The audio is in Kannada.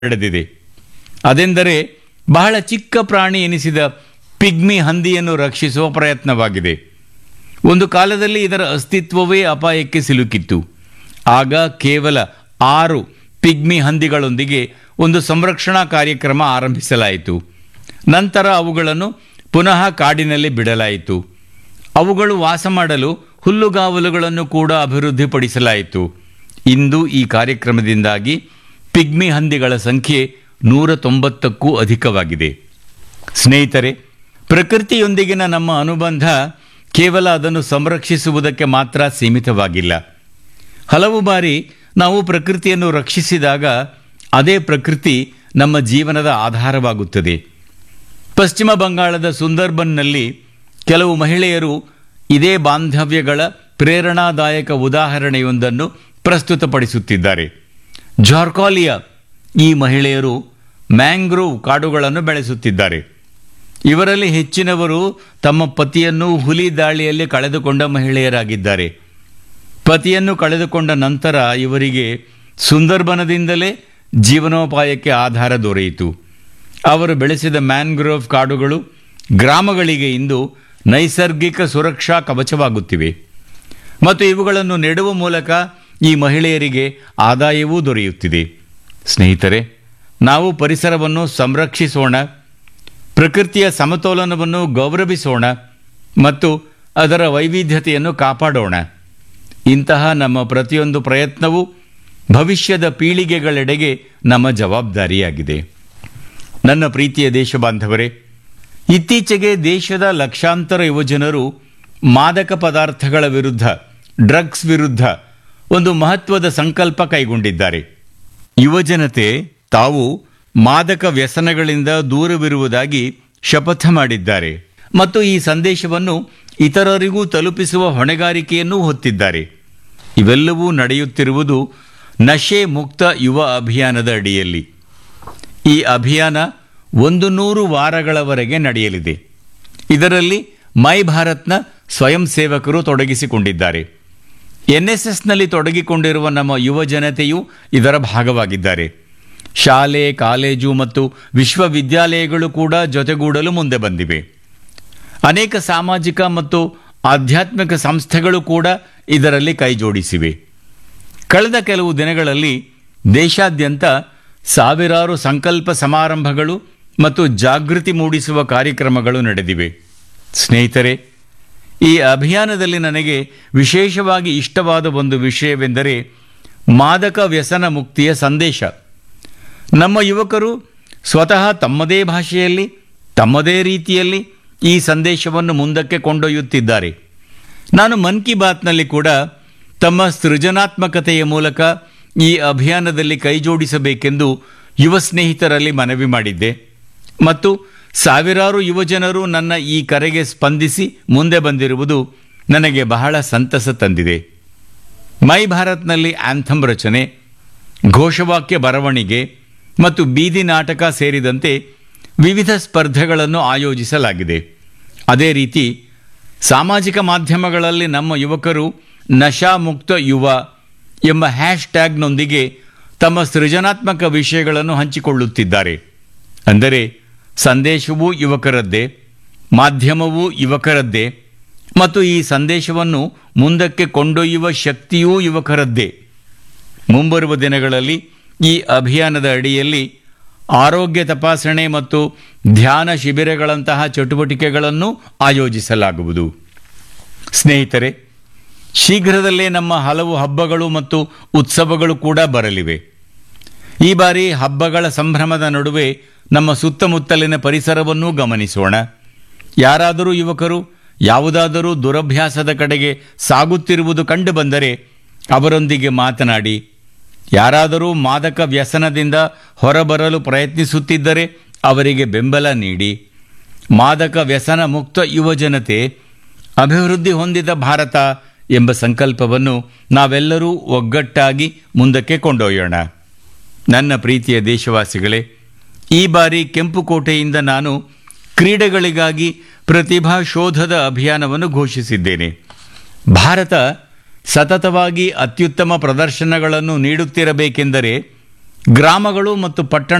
ನಡೆದಿದೆ ಅದೆಂದರೆ ಬಹಳ ಚಿಕ್ಕ ಪ್ರಾಣಿ ಎನಿಸಿದ ಪಿಗ್ಮಿ ಹಂದಿಯನ್ನು ರಕ್ಷಿಸುವ ಪ್ರಯತ್ನವಾಗಿದೆ ಒಂದು ಕಾಲದಲ್ಲಿ ಇದರ ಅಸ್ತಿತ್ವವೇ ಅಪಾಯಕ್ಕೆ ಸಿಲುಕಿತ್ತು ಆಗ ಕೇವಲ ಆರು ಪಿಗ್ಮಿ ಹಂದಿಗಳೊಂದಿಗೆ ಒಂದು ಸಂರಕ್ಷಣಾ ಕಾರ್ಯಕ್ರಮ ಆರಂಭಿಸಲಾಯಿತು ನಂತರ ಅವುಗಳನ್ನು ಪುನಃ ಕಾಡಿನಲ್ಲಿ ಬಿಡಲಾಯಿತು ಅವುಗಳು ವಾಸ ಮಾಡಲು ಹುಲ್ಲುಗಾವಲುಗಳನ್ನು ಕೂಡ ಅಭಿವೃದ್ಧಿಪಡಿಸಲಾಯಿತು ಇಂದು ಈ ಕಾರ್ಯಕ್ರಮದಿಂದಾಗಿ ಪಿಗ್ಮಿ ಹಂದಿಗಳ ಸಂಖ್ಯೆ ನೂರ ತೊಂಬತ್ತಕ್ಕೂ ಅಧಿಕವಾಗಿದೆ ಸ್ನೇಹಿತರೆ ಪ್ರಕೃತಿಯೊಂದಿಗಿನ ನಮ್ಮ ಅನುಬಂಧ ಕೇವಲ ಅದನ್ನು ಸಂರಕ್ಷಿಸುವುದಕ್ಕೆ ಮಾತ್ರ ಸೀಮಿತವಾಗಿಲ್ಲ ಹಲವು ಬಾರಿ ನಾವು ಪ್ರಕೃತಿಯನ್ನು ರಕ್ಷಿಸಿದಾಗ ಅದೇ ಪ್ರಕೃತಿ ನಮ್ಮ ಜೀವನದ ಆಧಾರವಾಗುತ್ತದೆ ಪಶ್ಚಿಮ ಬಂಗಾಳದ ಸುಂದರ್ಬನ್ನಲ್ಲಿ ಕೆಲವು ಮಹಿಳೆಯರು ಇದೇ ಬಾಂಧವ್ಯಗಳ ಪ್ರೇರಣಾದಾಯಕ ಉದಾಹರಣೆಯೊಂದನ್ನು ಪ್ರಸ್ತುತಪಡಿಸುತ್ತಿದ್ದಾರೆ ಜಾರ್ಕಾಲಿಯಾ ಈ ಮಹಿಳೆಯರು ಮ್ಯಾಂಗ್ರೋವ್ ಕಾಡುಗಳನ್ನು ಬೆಳೆಸುತ್ತಿದ್ದಾರೆ ಇವರಲ್ಲಿ ಹೆಚ್ಚಿನವರು ತಮ್ಮ ಪತಿಯನ್ನು ಹುಲಿ ದಾಳಿಯಲ್ಲಿ ಕಳೆದುಕೊಂಡ ಮಹಿಳೆಯರಾಗಿದ್ದಾರೆ ಪತಿಯನ್ನು ಕಳೆದುಕೊಂಡ ನಂತರ ಇವರಿಗೆ ಸುಂದರ್ಬನದಿಂದಲೇ ಜೀವನೋಪಾಯಕ್ಕೆ ಆಧಾರ ದೊರೆಯಿತು ಅವರು ಬೆಳೆಸಿದ ಮ್ಯಾನ್ಗ್ರೋವ್ ಕಾಡುಗಳು ಗ್ರಾಮಗಳಿಗೆ ಇಂದು ನೈಸರ್ಗಿಕ ಸುರಕ್ಷಾ ಕವಚವಾಗುತ್ತಿವೆ ಮತ್ತು ಇವುಗಳನ್ನು ನೆಡುವ ಮೂಲಕ ಈ ಮಹಿಳೆಯರಿಗೆ ಆದಾಯವೂ ದೊರೆಯುತ್ತಿದೆ ಸ್ನೇಹಿತರೆ ನಾವು ಪರಿಸರವನ್ನು ಸಂರಕ್ಷಿಸೋಣ ಪ್ರಕೃತಿಯ ಸಮತೋಲನವನ್ನು ಗೌರವಿಸೋಣ ಮತ್ತು ಅದರ ವೈವಿಧ್ಯತೆಯನ್ನು ಕಾಪಾಡೋಣ ಇಂತಹ ನಮ್ಮ ಪ್ರತಿಯೊಂದು ಪ್ರಯತ್ನವೂ ಭವಿಷ್ಯದ ಪೀಳಿಗೆಗಳೆಡೆಗೆ ನಮ್ಮ ಜವಾಬ್ದಾರಿಯಾಗಿದೆ ನನ್ನ ಪ್ರೀತಿಯ ದೇಶಬಾಂಧವರೇ ಇತ್ತೀಚೆಗೆ ದೇಶದ ಲಕ್ಷಾಂತರ ಯುವಜನರು ಮಾದಕ ಪದಾರ್ಥಗಳ ವಿರುದ್ಧ ಡ್ರಗ್ಸ್ ವಿರುದ್ಧ ಒಂದು ಮಹತ್ವದ ಸಂಕಲ್ಪ ಕೈಗೊಂಡಿದ್ದಾರೆ ಯುವಜನತೆ ತಾವು ಮಾದಕ ವ್ಯಸನಗಳಿಂದ ದೂರವಿರುವುದಾಗಿ ಶಪಥ ಮಾಡಿದ್ದಾರೆ ಮತ್ತು ಈ ಸಂದೇಶವನ್ನು ಇತರರಿಗೂ ತಲುಪಿಸುವ ಹೊಣೆಗಾರಿಕೆಯನ್ನೂ ಹೊತ್ತಿದ್ದಾರೆ ಇವೆಲ್ಲವೂ ನಡೆಯುತ್ತಿರುವುದು ನಶೆ ಮುಕ್ತ ಯುವ ಅಭಿಯಾನದ ಅಡಿಯಲ್ಲಿ ಈ ಅಭಿಯಾನ ಒಂದು ನೂರು ವಾರಗಳವರೆಗೆ ನಡೆಯಲಿದೆ ಇದರಲ್ಲಿ ಮೈ ಭಾರತ್ನ ಸ್ವಯಂ ಸೇವಕರು ತೊಡಗಿಸಿಕೊಂಡಿದ್ದಾರೆ ಎನ್ಎಸ್ಎಸ್ನಲ್ಲಿ ತೊಡಗಿಕೊಂಡಿರುವ ನಮ್ಮ ಯುವ ಜನತೆಯೂ ಇದರ ಭಾಗವಾಗಿದ್ದಾರೆ ಶಾಲೆ ಕಾಲೇಜು ಮತ್ತು ವಿಶ್ವವಿದ್ಯಾಲಯಗಳು ಕೂಡ ಜೊತೆಗೂಡಲು ಮುಂದೆ ಬಂದಿವೆ ಅನೇಕ ಸಾಮಾಜಿಕ ಮತ್ತು ಆಧ್ಯಾತ್ಮಿಕ ಸಂಸ್ಥೆಗಳು ಕೂಡ ಇದರಲ್ಲಿ ಕೈಜೋಡಿಸಿವೆ ಕಳೆದ ಕೆಲವು ದಿನಗಳಲ್ಲಿ ದೇಶಾದ್ಯಂತ ಸಾವಿರಾರು ಸಂಕಲ್ಪ ಸಮಾರಂಭಗಳು ಮತ್ತು ಜಾಗೃತಿ ಮೂಡಿಸುವ ಕಾರ್ಯಕ್ರಮಗಳು ನಡೆದಿವೆ ಸ್ನೇಹಿತರೆ ಈ ಅಭಿಯಾನದಲ್ಲಿ ನನಗೆ ವಿಶೇಷವಾಗಿ ಇಷ್ಟವಾದ ಒಂದು ವಿಷಯವೆಂದರೆ ಮಾದಕ ವ್ಯಸನ ಮುಕ್ತಿಯ ಸಂದೇಶ ನಮ್ಮ ಯುವಕರು ಸ್ವತಃ ತಮ್ಮದೇ ಭಾಷೆಯಲ್ಲಿ ತಮ್ಮದೇ ರೀತಿಯಲ್ಲಿ ಈ ಸಂದೇಶವನ್ನು ಮುಂದಕ್ಕೆ ಕೊಂಡೊಯ್ಯುತ್ತಿದ್ದಾರೆ ನಾನು ಮನ್ ಕಿ ಬಾತ್ನಲ್ಲಿ ಕೂಡ ತಮ್ಮ ಸೃಜನಾತ್ಮಕತೆಯ ಮೂಲಕ ಈ ಅಭಿಯಾನದಲ್ಲಿ ಕೈಜೋಡಿಸಬೇಕೆಂದು ಯುವ ಸ್ನೇಹಿತರಲ್ಲಿ ಮನವಿ ಮಾಡಿದ್ದೆ ಮತ್ತು ಸಾವಿರಾರು ಯುವಜನರು ನನ್ನ ಈ ಕರೆಗೆ ಸ್ಪಂದಿಸಿ ಮುಂದೆ ಬಂದಿರುವುದು ನನಗೆ ಬಹಳ ಸಂತಸ ತಂದಿದೆ ಮೈ ಭಾರತ್ನಲ್ಲಿ ಆಂಥಮ್ ರಚನೆ ಘೋಷವಾಕ್ಯ ಬರವಣಿಗೆ ಮತ್ತು ಬೀದಿ ನಾಟಕ ಸೇರಿದಂತೆ ವಿವಿಧ ಸ್ಪರ್ಧೆಗಳನ್ನು ಆಯೋಜಿಸಲಾಗಿದೆ ಅದೇ ರೀತಿ ಸಾಮಾಜಿಕ ಮಾಧ್ಯಮಗಳಲ್ಲಿ ನಮ್ಮ ಯುವಕರು ನಶಾ ಮುಕ್ತ ಯುವ ಎಂಬ ಹ್ಯಾಶ್ ಟ್ಯಾಗ್ನೊಂದಿಗೆ ತಮ್ಮ ಸೃಜನಾತ್ಮಕ ವಿಷಯಗಳನ್ನು ಹಂಚಿಕೊಳ್ಳುತ್ತಿದ್ದಾರೆ ಅಂದರೆ ಸಂದೇಶವೂ ಯುವಕರದ್ದೇ ಮಾಧ್ಯಮವೂ ಯುವಕರದ್ದೇ ಮತ್ತು ಈ ಸಂದೇಶವನ್ನು ಮುಂದಕ್ಕೆ ಕೊಂಡೊಯ್ಯುವ ಶಕ್ತಿಯೂ ಯುವಕರದ್ದೇ ಮುಂಬರುವ ದಿನಗಳಲ್ಲಿ ಈ ಅಭಿಯಾನದ ಅಡಿಯಲ್ಲಿ ಆರೋಗ್ಯ ತಪಾಸಣೆ ಮತ್ತು ಧ್ಯಾನ ಶಿಬಿರಗಳಂತಹ ಚಟುವಟಿಕೆಗಳನ್ನು ಆಯೋಜಿಸಲಾಗುವುದು ಸ್ನೇಹಿತರೆ ಶೀಘ್ರದಲ್ಲೇ ನಮ್ಮ ಹಲವು ಹಬ್ಬಗಳು ಮತ್ತು ಉತ್ಸವಗಳು ಕೂಡ ಬರಲಿವೆ ಈ ಬಾರಿ ಹಬ್ಬಗಳ ಸಂಭ್ರಮದ ನಡುವೆ ನಮ್ಮ ಸುತ್ತಮುತ್ತಲಿನ ಪರಿಸರವನ್ನೂ ಗಮನಿಸೋಣ ಯಾರಾದರೂ ಯುವಕರು ಯಾವುದಾದರೂ ದುರಭ್ಯಾಸದ ಕಡೆಗೆ ಸಾಗುತ್ತಿರುವುದು ಕಂಡುಬಂದರೆ ಅವರೊಂದಿಗೆ ಮಾತನಾಡಿ ಯಾರಾದರೂ ಮಾದಕ ವ್ಯಸನದಿಂದ ಹೊರಬರಲು ಪ್ರಯತ್ನಿಸುತ್ತಿದ್ದರೆ ಅವರಿಗೆ ಬೆಂಬಲ ನೀಡಿ ಮಾದಕ ವ್ಯಸನ ಮುಕ್ತ ಯುವಜನತೆ ಅಭಿವೃದ್ಧಿ ಹೊಂದಿದ ಭಾರತ ಎಂಬ ಸಂಕಲ್ಪವನ್ನು ನಾವೆಲ್ಲರೂ ಒಗ್ಗಟ್ಟಾಗಿ ಮುಂದಕ್ಕೆ ಕೊಂಡೊಯ್ಯೋಣ ನನ್ನ ಪ್ರೀತಿಯ ದೇಶವಾಸಿಗಳೇ ಈ ಬಾರಿ ಕೆಂಪುಕೋಟೆಯಿಂದ ನಾನು ಕ್ರೀಡೆಗಳಿಗಾಗಿ ಪ್ರತಿಭಾ ಶೋಧದ ಅಭಿಯಾನವನ್ನು ಘೋಷಿಸಿದ್ದೇನೆ ಭಾರತ ಸತತವಾಗಿ ಅತ್ಯುತ್ತಮ ಪ್ರದರ್ಶನಗಳನ್ನು ನೀಡುತ್ತಿರಬೇಕೆಂದರೆ ಗ್ರಾಮಗಳು ಮತ್ತು ಪಟ್ಟಣ